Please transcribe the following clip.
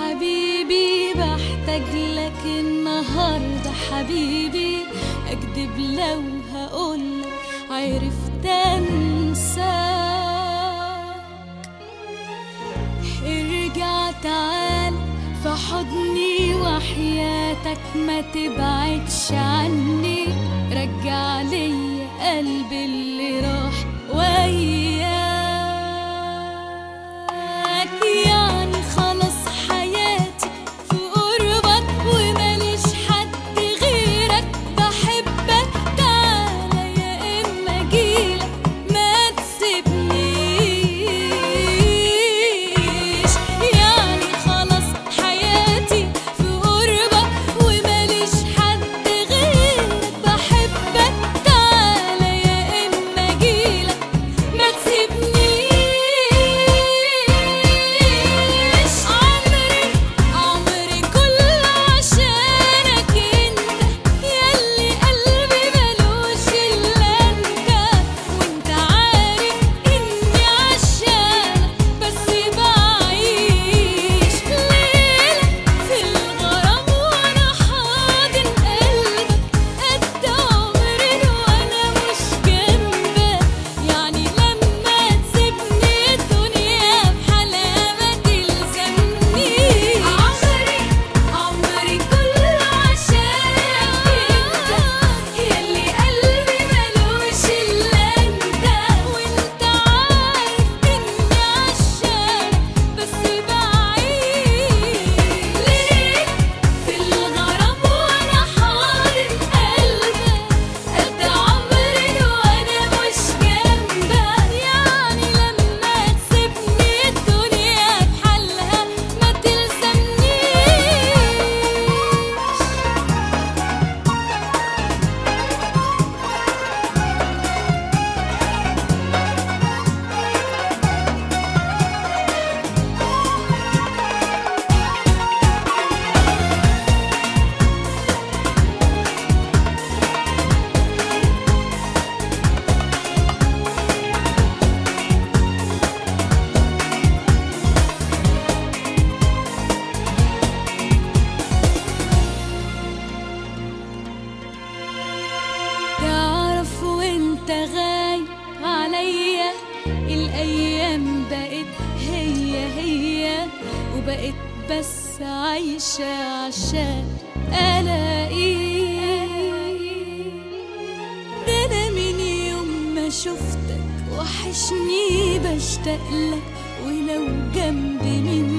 حبيبي بحتاج لك النهاردة حبيبي أكدب لو هقولك عرفت أنساك ارجع تعال في حضني وحياتك ما تبعدش عني رجع لي قلبي اللي راح وياك يعني خلاص حياتي في قربك وماليش حد غيرك بحبك تعالى يا اما اجيلك ما تسيبنيش يعني خلاص حياتي في قربك وماليش حد غيرك بحبك تعالى يا اما اجيلك ما تسيبنيش عمري عمري كله عشانك انت ياللي قلبي ملوش الا انت وانت عارف اني عشانك بس بعيش ليلة في الغرام وانا حاضن قلبك قد عمري وانا مش جنبك يعني لما تسيبني الدنيا بحالها ما تلزمنيش عمري عمري كله عشانك انت ياللي قلبي ملوش الا انت وانت عارف اني عشانك بس بعيش ليه في الغرام وانا حاضن قلبك قد عمري وانا مش جنبك يعني لما تسيبني الدنيا بحالها ما تلزمنيش تعرف وانت غايب عليا الايام بقت هي هي وبقت بس عايشة عشان الاقيك ده انا من يوم ما شفتك وحشني بشتاق لك ولو جنبي من